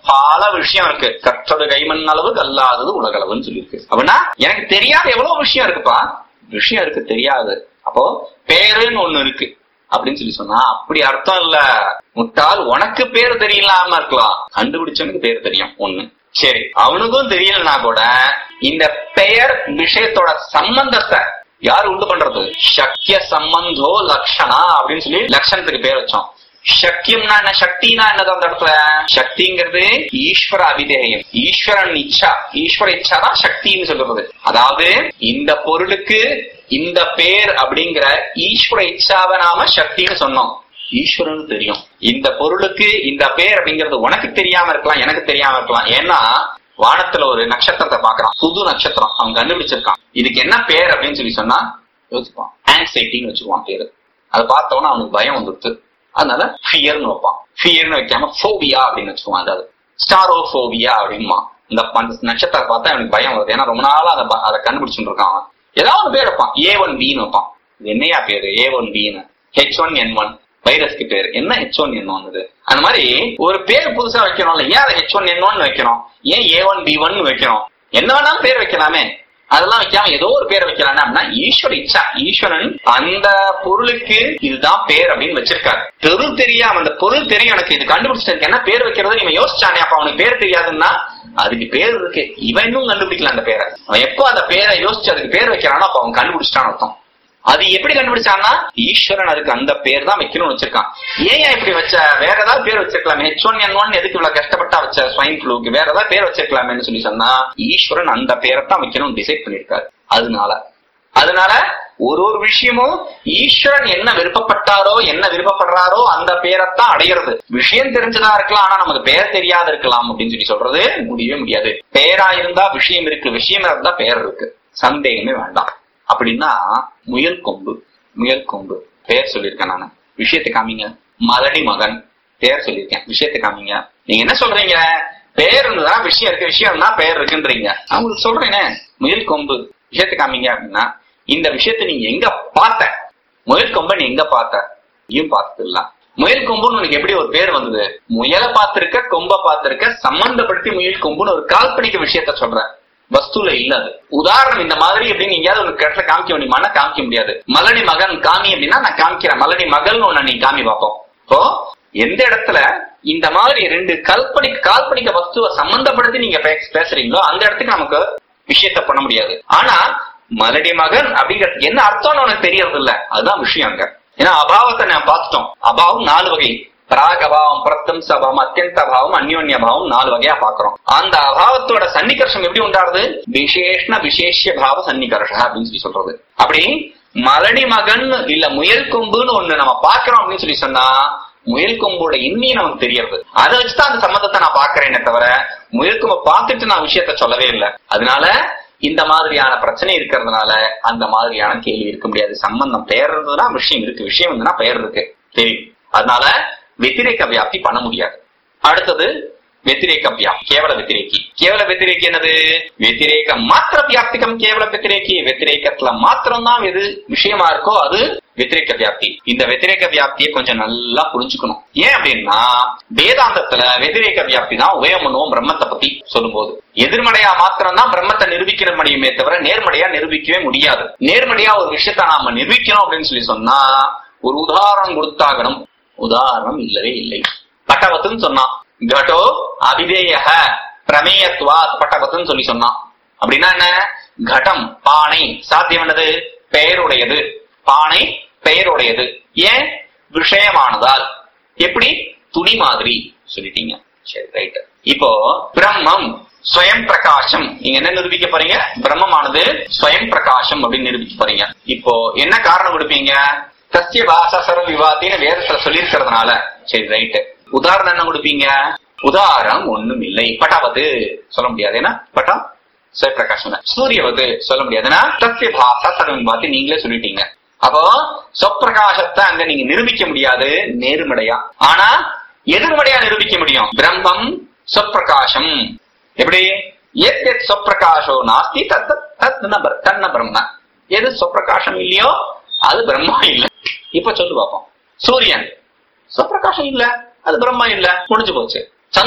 பல விஷயம் இருக்கு கற்றது கைமண் அளவு கல்லாதது உலகளவுன்னு சொல்லியிருக்கு அப்படின்னா எனக்கு தெரியாத எவ்வளவு விஷயம் இருக்குப்பா விஷயம் இருக்கு தெரியாது அப்போ பேருன்னு ஒண்ணு இருக்கு அப்படின்னு சொல்லி சொன்னா அப்படி அர்த்தம் இல்ல முட்டாள் உனக்கு பேர் தெரியலாம இருக்கலாம் கண்டுபிடிச்சவனுக்கு பேர் தெரியும் ஒண்ணு சரி அவனுக்கும் தெரியலனா கூட இந்த பெயர் விஷயத்தோட சம்பந்தத்தை யார் உண்டு பண்றது சக்கிய சம்பந்தோ லக்ஷணா அப்படின்னு சொல்லி லட்சணத்துக்கு பேர் வச்சோம் சக்கியம்னா என்ன சக்தினா என்னது அந்த இடத்துல சக்திங்கிறது ஈஸ்வர அபிதேயம் ஈஸ்வரன் இச்சா ஈஸ்வர இச்சா தான் சக்தின்னு சொல்றது அதாவது இந்த பொருளுக்கு இந்த பேர் அப்படிங்கிற ஈஸ்வர இச்சாவை நாம சக்தின்னு சொன்னோம் ஈஸ்வரன் தெரியும் இந்த பொருளுக்கு இந்த பேர் அப்படிங்கிறது உனக்கு தெரியாம இருக்கலாம் எனக்கு தெரியாம இருக்கலாம் ஏன்னா வானத்துல ஒரு நட்சத்திரத்தை பாக்குறான் புது நட்சத்திரம் அவன் கண்டுபிடிச்சிருக்கான் இதுக்கு என்ன பேர் அப்படின்னு சொல்லி சொன்னா யோசிப்பான் ஆங்ஸைட்டின்னு வச்சுக்குவான் பேரு அதை பார்த்தவொன்னா அவனுக்கு பயம் வந்துடுது அதனால ஃபியர்னு வைப்பான் ஃபியர்னு வைக்காம ஃபோபியா அப்படின்னு வச்சுக்குவான் அதாவது ஸ்டாரோ ஃபோபியா அப்படின்மா இந்த அந்த நட்சத்திரம் பார்த்தா அவனுக்கு பயம் வருது ஏன்னா ரொம்ப நாளா அதை ப- அதை கண்டுபிடிச்சுட்டு இருக்கான் அவன் ஏதாவது ஒரு பேர் வைப்பான் ஏ ஒன் பின்னு வைப்பான் இது என்னையா பேரு ஏ ஒன் பின்னு ஹெச் ஒன் என் ஒன் வைரஸ்க்கு பேர் என்ன ஹெச் ஒன் என் ஒன் அந்த மாதிரி ஒரு பேர் புதுசா வைக்கணும்ல ஏன் அதை ஹெச் ஒன் என் ஒன் வைக்கணும் ஏன் ஏ ஒன் பி ஒன் வைக்கணும் என்ன வேணாலும் பேர் வைக்கலாமே அதெல்லாம் வைக்காம ஏதோ ஒரு பேர் வைக்கலாம் அப்படின்னா ஈஸ்வர இச்சா ஈஸ்வரன் அந்த பொருளுக்கு இதுதான் பேர் அப்படின்னு வச்சிருக்காரு பொருள் தெரியாம அந்த பொருள் தெரியும் எனக்கு இது கண்டுபிடிச்சிட்டு என்ன பேர் வைக்கிறது இவன் யோசிச்சானே அப்ப அவனுக்கு பேர் தெரியாதுன்னா அதுக்கு பேர் இருக்கு இவன் இன்னும் கண்டுபிடிக்கல அந்த பேரை அவன் எப்போ அந்த பேரை யோசிச்சு அதுக்கு பேர் வைக்கிறானோ அப்ப அவன் கண்டுபிடிச்சிட்டான்னு அர்த்தம் அது எப்படி கண்டுபிடிச்சான்னா ஈஸ்வரன் அதுக்கு அந்த பேர் தான் வைக்கணும்னு வச்சிருக்கான் ஏன் இப்படி வச்ச வேற ஏதாவது பேர் வச்சிருக்கலாமே ஹெச் ஒன் என் ஒன் எதுக்கு இவ்வளவு கஷ்டப்பட்டா வச்ச ஸ்வைன் ஃப்ளூக்கு வேற ஏதாவது பேர் வச்சிருக்கலாமேன்னு சொல்லி சொன்னா ஈஸ்வரன் அந்த பேரை தான் வைக்கணும்னு டிசைட் பண்ணிருக்காரு அதனால அதனால ஒரு ஒரு விஷயமும் ஈஸ்வரன் என்ன விருப்பப்பட்டாரோ என்ன விருப்பப்படுறாரோ அந்த பேரைத்தான் அடையிறது விஷயம் தெரிஞ்சதா இருக்கலாம் ஆனா நமக்கு பெயர் தெரியாத இருக்கலாம் அப்படின்னு சொல்லி சொல்றது முடியவே முடியாது பெயரா இருந்தா விஷயம் இருக்கு விஷயம் இருந்தா பெயர் இருக்கு சந்தேகமே வேண்டாம் அப்படின்னா முயல் கொம்பு முயல் கொம்பு பெயர் சொல்லியிருக்கேன் நானு விஷயத்தை காமிங்க மலடி மகன் பெயர் சொல்லியிருக்கேன் விஷயத்தை காமிங்க நீங்க என்ன சொல்றீங்க பெயர் இருந்ததா விஷயம் இருக்கு விஷயம் இருந்தா பெயர் இருக்குன்றீங்க நான் உங்களுக்கு சொல்றேனே முயல் கொம்பு விஷயத்தை காமிங்க அப்படின்னா இந்த விஷயத்தை நீங்க எங்க பார்த்த முயல் கொம்பை நீ எங்க பார்த்த நீயும் பார்த்தது இல்ல முயல் கொம்புன்னு உனக்கு எப்படி ஒரு பேர் வந்தது முயலை பார்த்திருக்க கொம்ப பார்த்திருக்க சம்பந்தப்படுத்தி முயல் கொம்புன்னு ஒரு கால்பனிக்க விஷயத்த சொல்றேன் வஸ்துல இல்ல அது உதாரணம் இந்த மாதிரி அப்படின்னு எங்கேயாவது ஒரு இடத்துல காமிக்க முடியுமானா காமிக்க முடியாது மலடி மகன் காமி அப்படின்னா நான் காமிக்கிறேன் மலடி மகள்னு ஒண்ணு நீ காமி பார்ப்போம் இப்போ எந்த இடத்துல இந்த மாதிரி ரெண்டு கல்பனி கால்பனிக்க வஸ்துவை சம்பந்தப்படுத்தி நீங்க பே- பேசுறீங்களோ அந்த இடத்துக்கு நமக்கு விஷயத்த பண்ண முடியாது ஆனா மலடி மகன் அப்படிங்கிறது என்ன அர்த்தம்னு உனக்கு தெரியறது இல்ல அதுதான் விஷயம் அங்க ஏன்னா அபாவத்தை நான் பார்த்துட்டோம் அபாவம் நாலு வகை பிராக் அபாவம் பிரத்தம் சபாவம் அத்தியந்த அபாவம் அந்யோன்ய அபாவம் நாலு வகையா பாக்குறோம் அந்த அபாவத்தோட சன்னிகர்ஷம் எப்படி உண்டாருது விசேஷண விசேஷ பாவ சன்னிகர்ஷ அப்படின்னு சொல்லி சொல்றது அப்படி மலடி மகன் இல்ல முயல் கொம்புன்னு ஒண்ணு நம்ம பாக்குறோம் அப்படின்னு சொல்லி சொன்னா முயல் கொம்போட இன்னி நமக்கு தெரியறது அதை வச்சுதான் அந்த சம்மந்தத்தை நான் பாக்குறேனே தவிர முயல் கொம்பை பார்த்துட்டு நான் விஷயத்த சொல்லவே இல்லை அதனால இந்த மாதிரியான பிரச்சனை இருக்கிறதுனால அந்த மாதிரியான கேள்வி இருக்க முடியாது சம்பந்தம் பெயர் இருந்ததுன்னா விஷயம் இருக்கு விஷயம் இருந்ததுன்னா பெயர் இருக்கு தெரியும் அதனால வெத்திரேக வியாப்தி பண்ண முடியாது அடுத்தது வெத்திரேக வியாப்தி கேவல வெத்திரேக்கி கேவல வெத்திரேக்கி என்னது வெத்திரேக மாத்திர வியாப்திகம் கேவல வெத்திரேக்கி வெத்திரேக்கத்துல மாத்திரம் தான் எது விஷயமா இருக்கோ அது வெத்திரேக வியாப்தி இந்த வெத்திரேக வியாப்தியை கொஞ்சம் நல்லா புரிஞ்சுக்கணும் ஏன் அப்படின்னா வேதாந்தத்துல வெத்திரேக வியாப்தி தான் உபயமனுவோம் பிரம்மத்தை பத்தி சொல்லும்போது எதிர்மறையா மாத்திரம் தான் பிரம்மத்தை நிரூபிக்க முடியுமே தவிர நேர்மறையா நிரூபிக்கவே முடியாது நேர்மறையா ஒரு விஷயத்த நாம நிரூபிக்கணும் அப்படின்னு சொல்லி சொன்னா ஒரு உதாரணம் கொடுத்தாகணும் உதாரணம் இல்லவே இல்லை பட்டவத்துன்னு சொன்னான் கடோ அபிதேய பிரமேயத்துவா பட்டவத்துன்னு சொல்லி சொன்னான் அப்படின்னா என்ன கடம் பானை சாத்தியம் என்னது பெயருடையது பானை பெயருடையது ஏன் விஷயமானதால் எப்படி துணி மாதிரி சொல்லிட்டீங்க சரி ரைட் இப்போ பிரம்மம் ஸ்வயம் பிரகாசம் நீங்க என்ன நிரூபிக்க போறீங்க பிரம்மமானது ஸ்வயம் பிரகாசம் அப்படின்னு நிரூபிக்க போறீங்க இப்போ என்ன காரணம் கொடுப்பீங்க சத்திய பாசாசர விவாதின்னு வேதத்துல சொல்லியிருக்கிறதுனால சரி ரைட் உதாரணம் என்ன கொடுப்பீங்க உதாரணம் ஒண்ணும் இல்லை பட்டாவது சொல்ல முடியாது ஏன்னா பட்டா சிவபிரகாசம் சூரியவது சொல்ல முடியாது ஏன்னா சத்திய பாசா சர விவாதி நீங்களே சொல்லிட்டீங்க அப்போ சொப்பிரகாசத்தை அங்க நீங்க நிரூபிக்க முடியாது நேர்மடையா ஆனா எதிர்மடையா நிரூபிக்க முடியும் பிரம்மம் சொப்பிரகாசம் எப்படி எத் எத் சொப்பிரகாசோ நாஸ்தி தத் தத் தத் ந பிர- தன்ன பிரம்ம எது சொப்பிரகாசம் இல்லையோ அது பிரம்மா இல்ல இப்ப சொல்லு பார்ப்போம் சூரியன் சொப்பிரகாசம் இல்ல அது பிரம்மா இல்ல முடிஞ்சு போச்சு சந்திரன்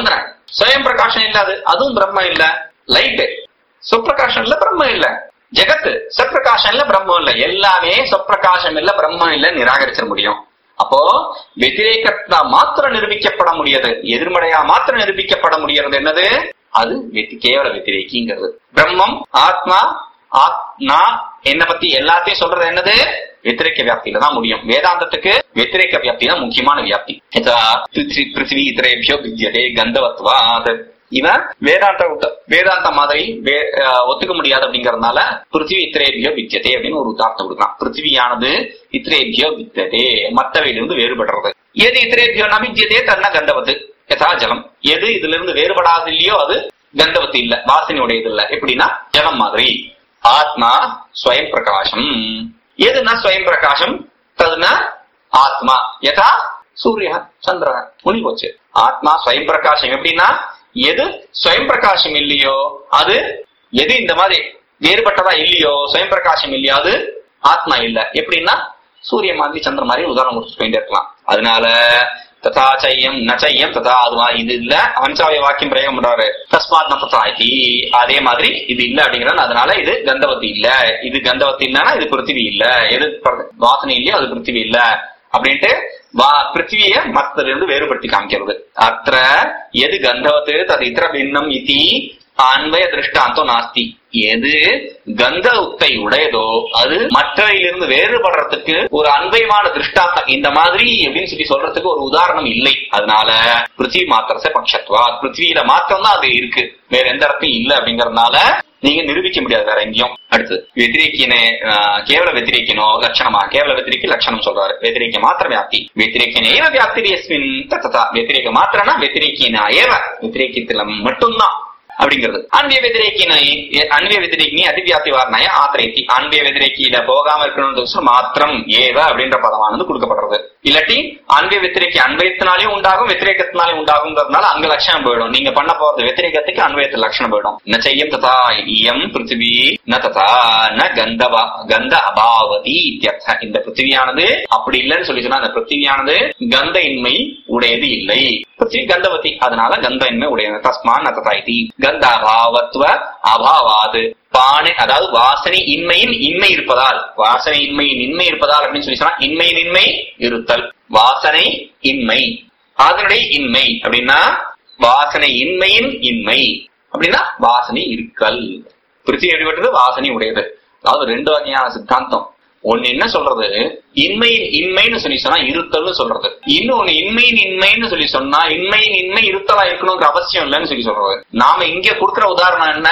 சுயம் பிரகாசம் இல்ல அது அதுவும் பிரம்மம் இல்ல லைட் சுப்பிரகாசம் இல்ல பிரம்மம் இல்ல ஜெகத்து சப்பிரகாசம் இல்ல பிரம்மம் இல்ல எல்லாமே சொப்பிரகாசம் இல்ல பிரம்மம் இல்ல நிராகரிச்சிட முடியும் அப்போ வெதிரேகத்தா மாத்திரம் நிரூபிக்கப்பட முடியாது எதிர்மறையா மாத்திரம் நிரூபிக்கப்பட முடியறது என்னது அது வெத்தி- கேவல வெத்திரேக்கிங்கிறது பிரம்மம் ஆத்மா ஆத்மா என்ன பத்தி எல்லாத்தையும் சொல்றது என்னது வெத்திரேக்க வியாப்தியில தான் முடியும் வேதாந்தத்துக்கு வெத்திரேக்க வியாப்தி தான் முக்கியமான வியாப்தி யதா பிருத்வி- பிருத்திவி இத்திரேபியோ வித்யதே கந்தவத்வாத் இவன் வேதாந்த விட்ட- வேதாந்த மாதிரி வே- அஹ் ஒத்துக்க முடியாது அப்படிங்கறதுனால பிருத்திவி இத்திரேபியோ வித்தியதே அப்படின்னு ஒரு உதாரணம் கொடுக்கலாம் பிருத்திவியானது இத்திரேபியோ வித்தியதே மற்றவையிலிருந்து வேறுபடுறது எது இத்திரேபியோ நபித்தியதே தன்ன கந்தவத்து யதா ஜலம் எது இதுல இருந்து வேறுபடாது இல்லையோ அது கந்தவத்து இல்ல வாசனையுடையது இல்ல எப்படின்னா ஜலம் மாதிரி ஆத்மா ஸ்வயம் பிரகாசம் எதுனா ஸ்வயம் பிரகாசம் ததுனா ஆத்மா யதா சூரிய சந்திர முனி போச்சு ஆத்மா ஸ்வயம் பிரகாசம் எப்படின்னா எது ஸ்வயம் பிரகாசம் இல்லையோ அது எது இந்த மாதிரி வேறுபட்டதா இல்லையோ ஸ்வயம் பிரகாசம் இல்லையோ அது ஆத்மா இல்ல எப்படின்னா சூரிய மாதிரி சந்திர மாதிரி உதாரணம் கொடுத்து போயிட்டே இருக்கலாம் அதனால ததா சையம் ந சையம் ததா அதுவா இது இல்ல பஞ்சாவிய வாக்கியம் பிரயோகம் பண்றாரு தஸ்மாத் ந ததா இதி. அதே மாதிரி இது இல்ல அப்படிங்கிறது அதனால இது கந்தவத்தி இல்ல இது கந்தவத்தி இல்லன்னா இது பிருத்திவி இல்ல எது பிர- வாசனை இல்லையோ அது பிருத்திவி இல்ல அப்படின்ட்டு வா பிருத்திவிய மத்ததுல இருந்து வேறுபடுத்தி காமிக்கிறது அத்த எது கந்தவத்து தது இத்தர பின்னம் இதி அன்வய திருஷ்டாந்தோ நாஸ்தி எது கந்த உத்தை உடையதோ அது மற்றவையிலிருந்து வேறுபடுறதுக்கு ஒரு அன்பயமான திருஷ்டாந்தம் இந்த மாதிரி அப்படின்னு சொல்லி சொல்றதுக்கு ஒரு உதாரணம் இல்லை அதனால பிருத்திவி மாத்திரச பட்சத்வா பிருத்திவியில மாத்திரம் தான் அது இருக்கு வேற எந்த இடத்தையும் இல்ல அப்படிங்கறதுனால நீங்க நிரூபிக்க முடியாது வேற எங்கேயும் அடுத்து வெத்திரேக்கினே கேவல வெத்திரேக்கினோ லட்சணமா கேவல வெத்திரிக்கு லட்சணம் சொல்றாரு வெத்திரேக்க மாத்திர வியாப்தி வெத்திரேக்கின ஏவ வியாப்தி எஸ்மின் தத்தா வெத்திரேக மாத்திரனா வெத்திரேக்கினா ஏவ வெத்திரேக்கத்துல மட்டும்தான் அப்படிங்கிறது அன்பிய வெதிரேக்கினை அன்பிய வெதிரேக்கினி அதிவியாப்தி வாரணாய ஆத்திரைத்தி அன்பிய வெதிரேக்கியில போகாம இருக்கணும்னு மாத்திரம் ஏவ அப்படின்ற பதமானது கொடுக்கப்படுறது இல்லாட்டி அன்பிய வெத்திரேக்கி அன்பயத்தினாலையும் உண்டாகும் வெத்திரேக்கத்தினாலையும் உண்டாகுங்கிறதுனால அங்க லட்சணம் போயிடும் நீங்க பண்ண போறது வெத்திரேக்கத்துக்கு அன்வயத்தில் லட்சணம் போயிடும் ந செய்யம் ததா இயம் பிருத்திவி ந ததா ந கந்தவா கந்த அபாவதி இத்தியர்த்த இந்த பிருத்திவியானது அப்படி இல்லைன்னு சொல்லி சொன்னா அந்த பிருத்திவியானது கந்த இன்மை உடையது இல்லை பிருத்திவி கந்தவதி அதனால கந்த இன்மை உடையது தஸ்மான் ந ததா இதி கந்த அபாவத்துவ அபாவாது பானை அதாவது வாசனை இன்மையின் இன்மை இருப்பதால் வாசனை இன்மையின் இன்மை இருப்பதால் அப்படின்னு சொல்லி சொன்னா இன்மையின் இன்மை இருத்தல் வாசனை இன்மை அதனுடைய இன்மை அப்படின்னா வாசனை இன்மையின் இன்மை அப்படின்னா வாசனை இருக்கல் பிரித்தி எப்படிப்பட்டது வாசனை உடையது அதாவது ரெண்டு வகையான சித்தாந்தம் ஒன்னு என்ன சொல்றது இன்மையின் இன்மைன்னு சொல்லி சொன்னா இருத்தல்னு சொல்றது இன்னொன்னு இன்மையின் இன்மைன்னு சொல்லி சொன்னா இன்மையின் இன்மை இருத்தலா இருக்கணுங்கிற அவசியம் இல்லைன்னு சொல்லி சொல்றது நாம இங்க கொடுக்கிற உதாரணம் என்ன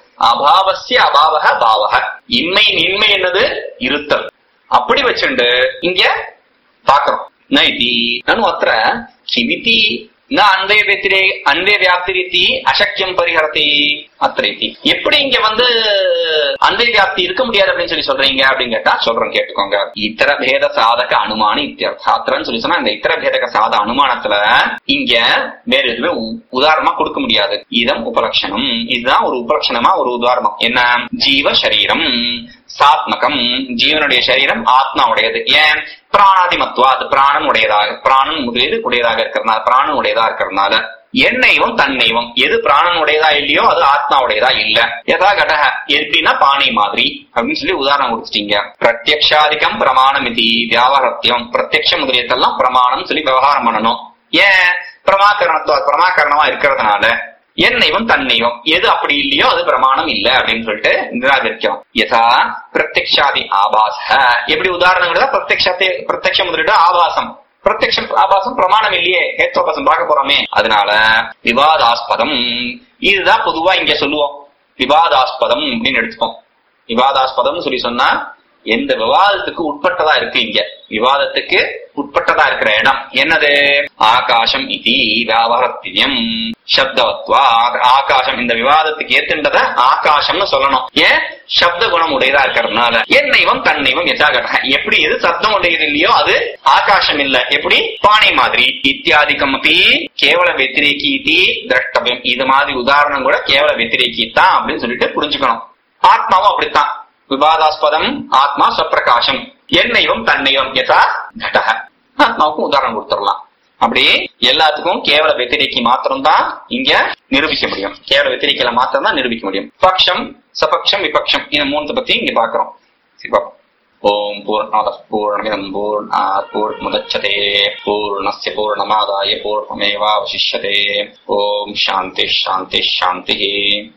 அபாவசிய அபாவக பாவக இன்மையின் இன்மை என்னது இருத்தல் அப்படி வச்சுண்டு இங்க பாக்குறோம் நைதி நனு அத்திர கிமிதி ந அன்வய வெத்திரே அன்வய வியாப்திரித்தி அசக்கியம் பரிஹரதி அத்திரைத்தி எப்படி இங்க வந்து அன்வய வியாப்தி இருக்க முடியாது அப்படின்னு சொல்லி சொல்றீங்க அப்படின்னு கேட்டா சொல்றேன் கேட்டுக்கோங்க இத்தர பேத சாதக அனுமான இத்தியர்த்தாத்திரன்னு சொல்லி சொன்னா இந்த இத்தர பேதக சாத அனுமானத்துல இங்க வேற எதுவுமே உ- உதாரணமா கொடுக்க முடியாது இதம் உபலட்சணம் இதுதான் ஒரு உபலட்சணமா ஒரு உதாரணம் என்ன ஜீவ சரீரம் சாத்மகம் ஜீவனுடைய சரீரம் ஆத்மா உடையது ஏன் பிராணாதிமத்துவா அது பிராணன் உடையதாக பிராணன் முதலீடு உடையதாக இருக்கிறதுனால பிராணன் உடையதா இருக்கிறதுனால எண்ணெய்வம் தன்னைவம் எது பிராணன் உடையதா இல்லையோ அது ஆத்மா உடையதா இல்ல யதா கடக எப்படின்னா பானை மாதிரி அப்படின்னு சொல்லி உதாரணம் கொடுத்துட்டீங்க பிரத்யக்ஷாதிகம் பிரமாணம் இது வியாபாரத்தியம் பிரத்யக்ஷ முதலியத்தெல்லாம் பிரமாணம் சொல்லி விவகாரம் பண்ணணும் ஏன் பிரமாகரணத்துவ பிரமாகரணமா இருக்கிறதுனால என்னைவம் தன்னைவம் எது அப்படி இல்லையோ அது பிரமாணம் இல்ல அப்படின்னு சொல்லிட்டு நிராகரிக்கிறோம் யதா பிரத்யக்ஷாதி ஆபாச எப்படி உதாரணம் விட பிரத்யக்ஷத்தை பிரத்யக்ஷ முதலிட ஆபாசம் பிரத்யக்ஷம் ஆபாசம் பிரமாணம் இல்லையே ஹேத்வாபாசம் பார்க்க போறோமே அதனால விவாதாஸ்பதம் இதுதான் பொதுவா இங்க சொல்லுவோம் விவாதாஸ்பதம் அப்படின்னு எடுத்துப்போம் விவாதாஸ்பதம் சொல்லி சொன்னா எந்த விவாதத்துக்கு உட்பட்டதா இருக்கு இங்க விவாதத்துக்கு உட்பட்டதா இருக்கிற இடம் என்னது ஆகாசம் இது வியாபாரத்தியம் சப்தவத்வா ஆகாசம் இந்த விவாதத்துக்கு ஏத்துன்றத ஆகாசம்னு சொல்லணும் ஏன் சப்த குணம் உடையதா இருக்கிறதுனால என்னைவம் தன்னைவம் எதாகட்ட எப்படி எது சப்தம் உடையது இல்லையோ அது ஆகாசம் இல்ல எப்படி பானை மாதிரி இத்தியாதிக்கம் அப்படி கேவல வெத்திரேக்கி இதி திரஷ்டபியம் இது மாதிரி உதாரணம் கூட கேவல வெத்திரேக்கி தான் அப்படின்னு சொல்லிட்டு புரிஞ்சுக்கணும் ஆத்மாவும் அப்படித்தான் விவாதாஸ்பதம் ஆத்மா ஸ்வப்பிரகாசம் என்னைவம் தன்னைவம் யதா கடக ஆத்மாவுக்கும் உதாரணம் கொடுத்துடலாம் அப்படி எல்லாத்துக்கும் கேவல வெத்திரிக்கை மாத்திரம் தான் இங்க நிரூபிக்க முடியும் கேவல வெத்திரிக்கையில மாத்திரம் தான் நிரூபிக்க முடியும் பக்ஷம் சபக்ஷம் விபக்ஷம் இந்த மூணு பத்தி இங்க பாக்குறோம் சரி பாப்போம் ஓம் பூர்ணமதः பூர்ணமிதம் பூர்ணாத் பூர்ணமுதச்சதே பூர்ணस्य பூர்ணமாதாய பூர்ணமேவாவசிஷ்யते ஓம் சாந்தி சாந்தி சாந்தி